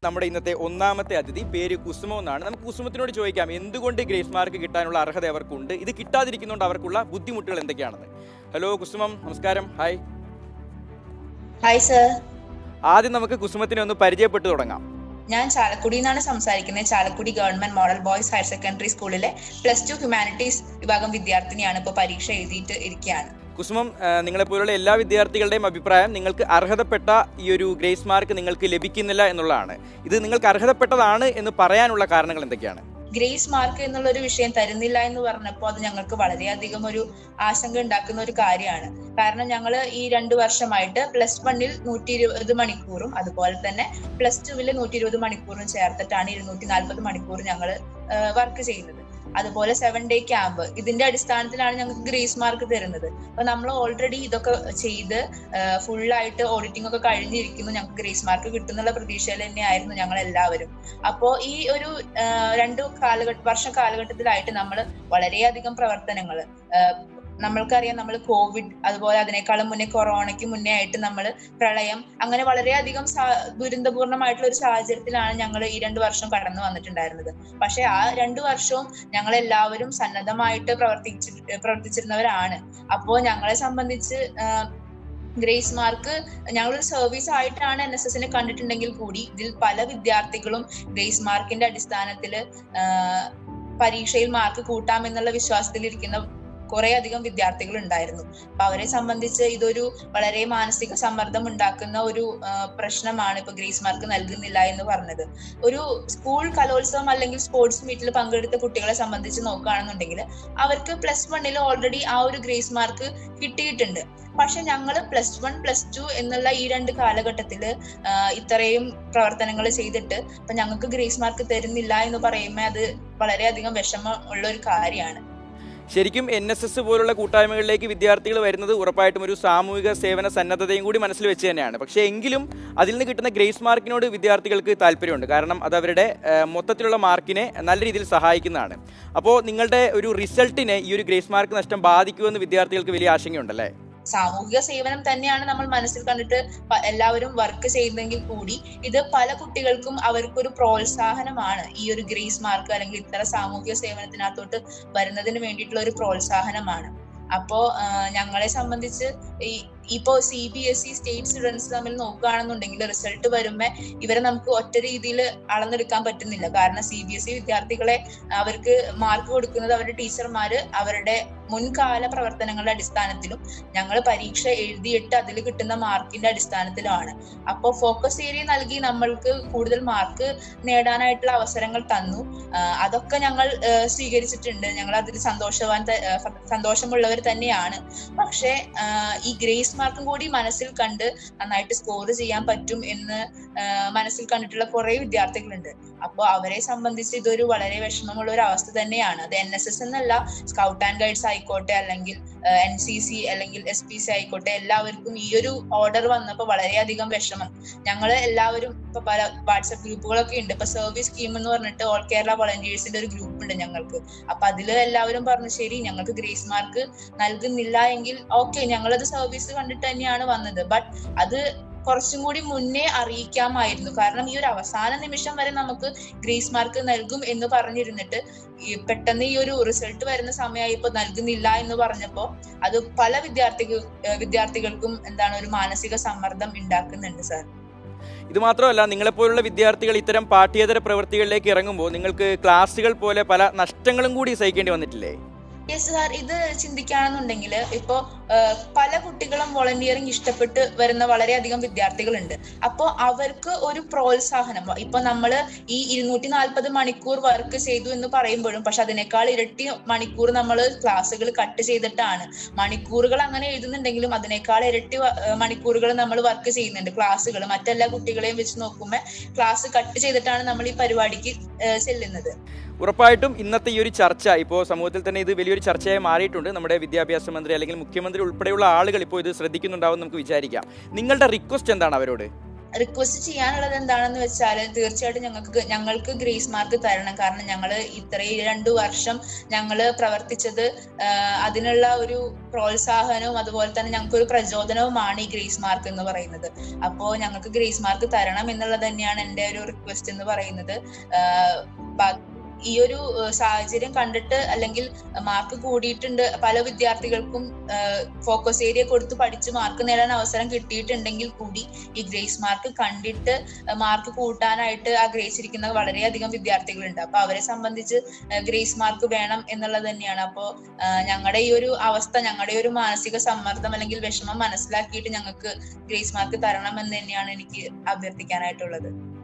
നമ്മുടെ ഇന്നത്തെ ഒന്നാമത്തെ അതിഥി പേര് കുസുമോ എന്നാണ് നമുക്ക് കുസുമത്തിനോട് ചോദിക്കാം എന്തുകൊണ്ട് ഗ്രേസ് മാർക്ക് കിട്ടാനുള്ള അർഹത അവർക്കുണ്ട് ഇത് കിട്ടാതിരിക്കുന്നതുകൊണ്ട് അവർക്കുള്ള ബുദ്ധിമുട്ടുകൾ എന്തൊക്കെയാണെന്ന് ഹലോ കുസുമം നമസ്കാരം ഹായ് ഹായ് സർ ആദ്യം നമുക്ക് കുസുമത്തിനെ ഒന്ന് പരിചയപ്പെട്ടു തുടങ്ങാം ഞാൻ ചാലക്കുടിയിൽ നിന്നാണ് സംസാരിക്കുന്നത് Chalakudy government model boys higher secondary സ്കൂളിലെ പ്ലസ് ടു ഹ്യൂമാനിറ്റീസ് വിഭാഗം വിദ്യാർത്ഥിനിയാണ് ഇപ്പോൾ പരീക്ഷ എഴുതിയിട്ട് ഇരിക്കുകയാണ് കുസുമം ആ, നിങ്ങളെപ്പോലുള്ള എല്ലാ വിദ്യാർത്ഥികളുടെയും അഭിപ്രായം നിങ്ങൾക്ക് അർഹതപ്പെട്ട ഈ ഒരു ഗ്രേസ് മാർക്ക് നിങ്ങൾക്ക് ലഭിക്കുന്നില്ല എന്നുള്ളതാണ് ഇത് നിങ്ങൾക്ക് അർഹതപ്പെട്ടതാണ് എന്ന് പറയാനുള്ള കാരണങ്ങൾ എന്തൊക്കെയാണ് ഗ്രേസ് മാർക്ക് എന്നുള്ള ഒരു വിഷയം തരുന്നില്ല എന്ന് പറഞ്ഞപ്പോൾ അത് ഞങ്ങൾക്ക് വളരെയധികം ഒരു ആശങ്ക ഉണ്ടാക്കുന്ന ഒരു കാര്യമാണ് കാരണം ഞങ്ങൾ ഈ രണ്ടു വർഷമായിട്ട് പ്ലസ് വണ്ണിൽ നൂറ്റി ഇരുപത് മണിക്കൂറും അതുപോലെ തന്നെ പ്ലസ് ടുവിൽ നൂറ്റി ഇരുപത് മണിക്കൂറും ചേർത്തിട്ടാണ് ഇരുന്നൂറ്റി നാൽപ്പത് മണിക്കൂർ ഞങ്ങൾ വർക്ക് ചെയ്യുന്നത് അതുപോലെ സെവൻ ഡേ ക്യാമ്പ് ഇതിന്റെ അടിസ്ഥാനത്തിലാണ് ഞങ്ങൾക്ക് ഗ്രേസ് മാർക്ക് തരുന്നത് അപ്പൊ നമ്മൾ ഓൾറെഡി ഇതൊക്കെ ചെയ്ത് ഫുള്ളായിട്ട് ഓഡിറ്റിംഗ് ഒക്കെ കഴിഞ്ഞിരിക്കുന്നു ഞങ്ങൾക്ക് ഗ്രേസ് മാർക്ക് കിട്ടുന്നുള്ള പ്രതീക്ഷയിൽ തന്നെയായിരുന്നു ഞങ്ങൾ എല്ലാവരും അപ്പോ ഈ ഒരു ആ, രണ്ടു കാലഘട്ട വർഷ കാലഘട്ടത്തിലായിട്ട് നമ്മൾ വളരെയധികം പ്രവർത്തനങ്ങൾ നമ്മൾക്കറിയാം നമ്മൾ കോവിഡ് അതുപോലെ അതിനേക്കാളും മുന്നേ കൊറോണയ്ക്ക് മുന്നേ ആയിട്ട് നമ്മൾ പ്രളയം അങ്ങനെ വളരെയധികം സാ- ദുരന്തപൂർണമായിട്ടുള്ള ഒരു സാഹചര്യത്തിലാണ് ഞങ്ങൾ ഈ രണ്ടു വർഷം കടന്നു വന്നിട്ടുണ്ടായിരുന്നത് പക്ഷെ ആ രണ്ടു വർഷവും ഞങ്ങൾ എല്ലാവരും സന്നദ്ധമായിട്ട് പ്രവർത്തിച്ചി പ്രവർത്തിച്ചിരുന്നവരാണ് അപ്പോ ഞങ്ങളെ സംബന്ധിച്ച് ആ, ഗ്രേസ് മാർക്ക് ഞങ്ങളൊരു സർവീസ് ആയിട്ടാണ് എൻ എസ് എസിനെ കണ്ടിട്ടുണ്ടെങ്കിൽ കൂടി ഇതിൽ പല വിദ്യാർത്ഥികളും ഗ്രേസ് മാർക്കിന്റെ അടിസ്ഥാനത്തിൽ പരീക്ഷയിൽ മാർക്ക് കൂട്ടാമെന്നുള്ള വിശ്വാസത്തിലിരിക്കുന്ന കുറെ അധികം വിദ്യാർത്ഥികൾ ഉണ്ടായിരുന്നു അപ്പൊ അവരെ സംബന്ധിച്ച് ഇതൊരു വളരെ മാനസിക സമ്മർദ്ദം ഉണ്ടാക്കുന്ന ഒരു ആ, പ്രശ്നമാണ് ഇപ്പൊ ഗ്രേസ് മാർക്ക് നൽകുന്നില്ല എന്ന് പറഞ്ഞത് ഒരു സ്കൂൾ കലോത്സവം അല്ലെങ്കിൽ സ്പോർട്സ് മീറ്റിൽ പങ്കെടുത്ത കുട്ടികളെ സംബന്ധിച്ച് നോക്കുകയാണെന്നുണ്ടെങ്കിൽ അവർക്ക് പ്ലസ് വണ്ണിൽ ഓൾറെഡി ആ ഒരു ഗ്രേസ് മാർക്ക് കിട്ടിയിട്ടുണ്ട് പക്ഷെ ഞങ്ങൾ പ്ലസ് വൺ പ്ലസ് ടു എന്നുള്ള ഈ രണ്ട് കാലഘട്ടത്തില് ആ, ഇത്രയും പ്രവർത്തനങ്ങൾ ചെയ്തിട്ട് ഇപ്പൊ ഞങ്ങൾക്ക് ഗ്രേസ് മാർക്ക് തരുന്നില്ല എന്ന് പറയുമ്പോൾ അത് വളരെയധികം വിഷമം ഉള്ള ഒരു കാര്യമാണ് ശരിക്കും എൻ എസ് എസ് പോലുള്ള കൂട്ടായ്മകളിലേക്ക് വിദ്യാർത്ഥികൾ വരുന്നത് ഉറപ്പായിട്ടും ഒരു സാമൂഹിക സേവന സന്നദ്ധതയും കൂടി മനസ്സിൽ വെച്ച് തന്നെയാണ് പക്ഷേ എങ്കിലും അതിൽ നിന്ന് കിട്ടുന്ന ഗ്രേസ് മാർക്കിനോട് വിദ്യാർത്ഥികൾക്ക് താല്പര്യമുണ്ട് കാരണം അത് അവരുടെ ആ, മൊത്തത്തിലുള്ള മാർക്കിനെ നല്ല രീതിയിൽ സഹായിക്കുന്നതാണ് അപ്പോൾ നിങ്ങളുടെ ഒരു റിസൾട്ടിനെ ഈ ഒരു ഗ്രേസ് മാർക്ക് നഷ്ടം ബാധിക്കുമെന്ന് വിദ്യാർത്ഥികൾക്ക് വലിയ ആശങ്കയുണ്ടല്ലേ സാമൂഹിക സേവനം തന്നെയാണ് നമ്മൾ മനസ്സിൽ കണ്ടിട്ട് പ- എല്ലാവരും വർക്ക് ചെയ്യുന്നെങ്കിൽ കൂടി ഇത് പല കുട്ടികൾക്കും അവർക്കൊരു പ്രോത്സാഹനമാണ് ഈ ഒരു ഗ്രേസ് മാർക്ക് അല്ലെങ്കിൽ ഇത്തരം സാമൂഹിക സേവനത്തിനകത്തോട്ട് വരുന്നതിന് വേണ്ടിയിട്ടുള്ള ഒരു പ്രോത്സാഹനമാണ് അപ്പോ ആ, ഞങ്ങളെ സംബന്ധിച്ച് ഈ ഇപ്പോ C B S E state students തമ്മിൽ നോക്കുകയാണെന്നുണ്ടെങ്കിൽ റിസൾട്ട് വരുമ്പോ ഇവരെ നമുക്ക് ഒറ്റ രീതിയിൽ അളന്നെടുക്കാൻ പറ്റുന്നില്ല കാരണം സി ബി എസ് ഇ വിദ്യാർത്ഥികളെ അവർക്ക് മാർക്ക് കൊടുക്കുന്നത് അവരുടെ ടീച്ചർമാര് അവരുടെ മുൻകാല പ്രവർത്തനങ്ങളുടെ അടിസ്ഥാനത്തിലും ഞങ്ങൾ പരീക്ഷ എഴുതിയിട്ട് അതിൽ കിട്ടുന്ന മാർക്കിന്റെ അടിസ്ഥാനത്തിലുമാണ് അപ്പോൾ ഫോക്കസ് ഏരിയ നൽകി നമ്മൾക്ക് കൂടുതൽ മാർക്ക് നേടാനായിട്ടുള്ള അവസരങ്ങൾ തന്നു ആ, അതൊക്കെ ഞങ്ങൾ ആ, സ്വീകരിച്ചിട്ടുണ്ട് ഞങ്ങൾ അതിൽ സന്തോഷവാൻ ത- ആ, സ- സന്തോഷമുള്ളവർ തന്നെയാണ് പക്ഷേ ആ, ഈ ഗ്രേസ് മാർക്കും കൂടി മനസ്സിൽ കണ്ട് നന്നായിട്ട് സ്കോർ ചെയ്യാൻ പറ്റും എന്ന് ആ, മനസ്സിൽ കണ്ടിട്ടുള്ള കുറെ വിദ്യാർത്ഥികളുണ്ട് അപ്പോൾ അവരെ സംബന്ധിച്ച് ഇതൊരു വളരെ വിഷമമുള്ള ഒരു അവസ്ഥ തന്നെയാണ് അത് എൻ എസ് എസ് എന്നല്ല സ്കൗട്ട് ആൻഡ് ഗൈഡ്സ് ആയിക്കോട്ടെ അല്ലെങ്കിൽ എൻ സി സി അല്ലെങ്കിൽ എസ് പി സി ആയിക്കോട്ടെ എല്ലാവർക്കും ഈ ഒരു ഓർഡർ വന്നപ്പോൾ വളരെയധികം വിഷമം ഞങ്ങൾ എല്ലാവരും ഇപ്പൊ പല വാട്സപ്പ് ഗ്രൂപ്പുകളൊക്കെ ഉണ്ട് ഇപ്പൊ സർവീസ് സ്കീം എന്ന് പറഞ്ഞിട്ട് ഓൾ കേരള വളണ്ടിയേഴ്സിന്റെ ഒരു ഗ്രൂപ്പ് ഉണ്ട് ഞങ്ങൾക്ക് അപ്പൊ അതിൽ എല്ലാവരും പറഞ്ഞു ശരി ഞങ്ങൾക്ക് ഗ്രേസ് മാർക്ക് നൽകുന്നില്ല എങ്കിൽ ഓക്കെ ഞങ്ങളത് സർവീസ് കണ്ടിട്ട് തന്നെയാണ് വന്നത് ബട്ട് അത് കുറച്ചും കൂടി മുന്നേ അറിയിക്കാമായിരുന്നു കാരണം ഈ ഒരു അവസാന നിമിഷം വരെ നമുക്ക് ഗ്രേസ് മാർക്ക് നൽകും എന്ന് പറഞ്ഞിരുന്നിട്ട് ഈ പെട്ടെന്ന് ഈ ഒരു റിസൾട്ട് വരുന്ന സമയമായപ്പോ നൽകുന്നില്ല എന്ന് പറഞ്ഞപ്പോ അത് പല വിദ്യാർത്ഥികൾ ഏഹ് വിദ്യാർത്ഥികൾക്കും എന്താണ് ഒരു മാനസിക സമ്മർദ്ദം ഉണ്ടാക്കുന്നുണ്ട് സാർ ഇത് മാത്രമല്ല നിങ്ങളെപ്പോലുള്ള വിദ്യാർത്ഥികൾ ഇത്തരം പാഠ്യേതര പ്രവൃത്തികളിലേക്ക് ഇറങ്ങുമ്പോൾ നിങ്ങൾക്ക് ക്ലാസ്സുകൾ പോലെ പല നഷ്ടങ്ങളും കൂടി സഹിക്കേണ്ടി വന്നിട്ടില്ലേ യെസ് സാർ ഇത് ചിന്തിക്കുകയാണെന്നുണ്ടെങ്കിൽ ഇപ്പോ ഏഹ്, പല കുട്ടികളും വോളണ്ടിയറിംഗ് ഇഷ്ടപ്പെട്ട് വരുന്ന വളരെയധികം വിദ്യാർത്ഥികളുണ്ട് അപ്പോൾ അവർക്ക് ഒരു പ്രോത്സാഹനം ഇപ്പൊ നമ്മൾ ഈ ഇരുന്നൂറ്റി നാൽപ്പത് മണിക്കൂർ വർക്ക് ചെയ്തു എന്ന് പറയുമ്പോഴും പക്ഷെ അതിനേക്കാൾ ഇരട്ടി മണിക്കൂർ നമ്മൾ ക്ലാസ്സുകൾ കട്ട് ചെയ്തിട്ടാണ് മണിക്കൂറുകൾ അങ്ങനെ എഴുതുന്നുണ്ടെങ്കിലും അതിനേക്കാൾ ഇരട്ടി വ- ഏഹ്, മണിക്കൂറുകൾ നമ്മൾ വർക്ക് ചെയ്യുന്നുണ്ട് ക്ലാസ്സുകൾ മറ്റെല്ലാ കുട്ടികളെയും വെച്ച് നോക്കുമ്പോൾ ക്ലാസ് കട്ട് ചെയ്തിട്ടാണ് നമ്മൾ ഈ പരിപാടിക്ക് ഏഹ്, ചെല്ലുന്നത് ഉറപ്പായിട്ടും ഇന്നത്തെ ഈ ഒരു ചർച്ച ഇപ്പോൾ സമൂഹത്തിൽ തന്നെ ഇത് വലിയൊരു ചർച്ചയായി മാറിയിട്ടുണ്ട് നമ്മുടെ വിദ്യാഭ്യാസ മന്ത്രി അല്ലെങ്കിൽ മുഖ്യമന്ത്രി ഉൾപ്പെടെയുള്ള ആളുകൾ ഇപ്പോൾ ഇത് ശ്രദ്ധിക്കുന്നുണ്ടാവും നമുക്ക് വിചാരിക്കാം നിങ്ങളുടെ റിക്വസ്റ്റ് എന്താണ് അവരോട് റിക്വസ്റ്റ് ചെയ്യാനുള്ളത് എന്താണെന്ന് വെച്ചാൽ തീർച്ചയായിട്ടും ഞങ്ങൾക്ക് ഞങ്ങൾക്ക് ഗ്രേസ് മാർക്ക് തരണം കാരണം ഞങ്ങൾ ഇത്രയും രണ്ടു വർഷം ഞങ്ങൾ പ്രവർത്തിച്ചത് ആഹ് അതിനുള്ള ഒരു പ്രോത്സാഹനവും അതുപോലെ തന്നെ ഞങ്ങൾക്ക് ഒരു പ്രചോദനവുമാണ് ഈ ഗ്രേസ് മാർക്ക് എന്ന് പറയുന്നത് അപ്പോൾ ഞങ്ങൾക്ക് ഗ്രേസ് മാർക്ക് തരണം എന്നുള്ളത് തന്നെയാണ് എൻ്റെ ഒരു റിക്വസ്റ്റ് എന്ന് പറയുന്നത് ആഹ് ബാ- ഈ ഒരു ഏഹ് സാഹചര്യം കണ്ടിട്ട് അല്ലെങ്കിൽ മാർക്ക് കൂടിയിട്ടുണ്ട് പല വിദ്യാർത്ഥികൾക്കും ഫോക്കസ് ഏരിയ കൊടുത്ത് പഠിച്ച് മാർക്ക് നേടാൻ അവസരം കിട്ടിയിട്ടുണ്ടെങ്കിൽ കൂടി ഈ ഗ്രേസ് മാർക്ക് കണ്ടിട്ട് മാർക്ക് കൂട്ടാനായിട്ട് ആഗ്രഹിച്ചിരിക്കുന്ന വളരെയധികം വിദ്യാർത്ഥികളുണ്ട് അപ്പൊ അവരെ സംബന്ധിച്ച് ഗ്രേസ് മാർക്ക് വേണം എന്നുള്ളത് തന്നെയാണ് അപ്പോ ഞങ്ങളുടെ ഈ ഒരു അവസ്ഥ ഞങ്ങളുടെ ഈ ഒരു മാനസിക സമ്മർദ്ദം അല്ലെങ്കിൽ വിഷമം മനസ്സിലാക്കിയിട്ട് ഞങ്ങൾക്ക് ഗ്രേസ് മാർക്ക് തരണം എന്ന് തന്നെയാണ് എനിക്ക് അഭ്യർത്ഥിക്കാനായിട്ടുള്ളത്